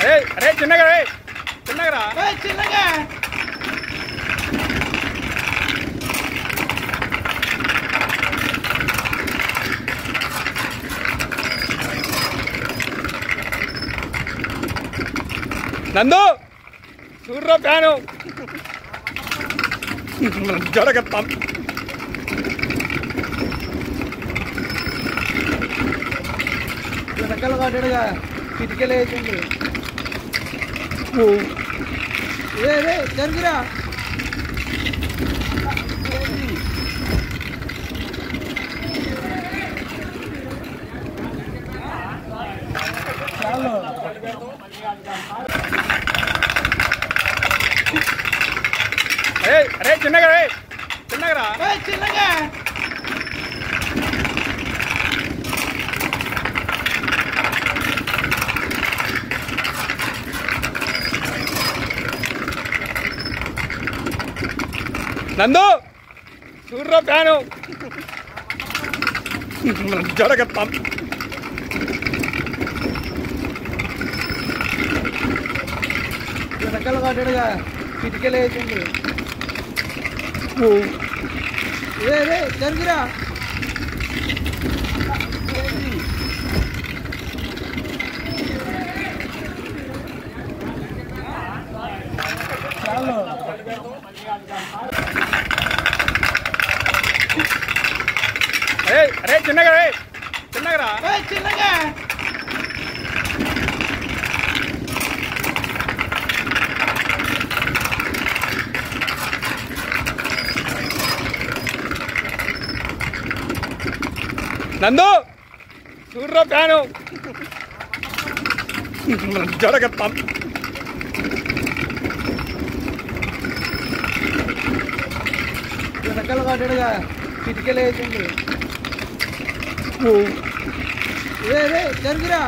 ఏయ్, అరే చిన్నగా రే చిన్నగా రా చిన్నగా నందు చూడ్రా ఫ్యాను జడగత్తాం వెనకాల పడ్డాడుగా కిటికీలు వేసిండు ఏ రే జరిగిరా చాలు అరే అరే చిన్నగా రే చిన్నగా రా చిన్నగా నందు చూడ్రా ఫ్యాను జడగత్తాం వెనకాల పడ్డాడుగా కిటికీలు వేసిండు ఏ రే జరిగిరా చాలు అరే అరే చిన్నగా రే చిన్నగా రా చిన్నగా నందు చూడ్రా ఫ్యాను జడగత్తాం వెనకాల పడ్డాడుగా కిటికీలు వేసిండు ఏ రే జరిగిరా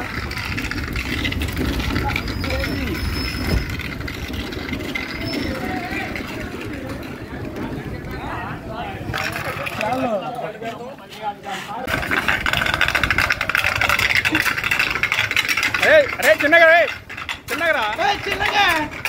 చాలు అరే అరే చిన్నగా రే చిన్నగా రా చిన్నగా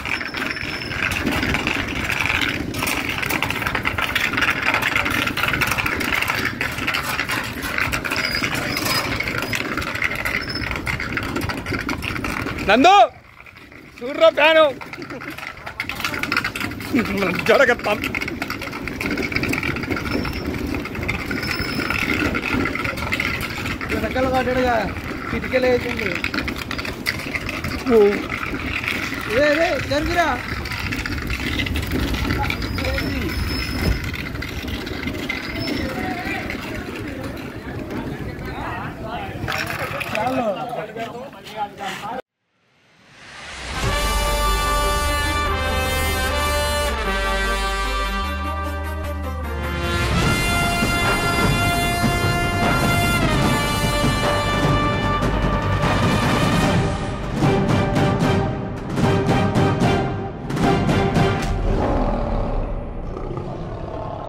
నందు చూడ్రా ఫ్యాను జడగత్తాం వెనకాల పడ్డాడుగా కిటికీలు వేసిండు ఏ రే జరిగిరా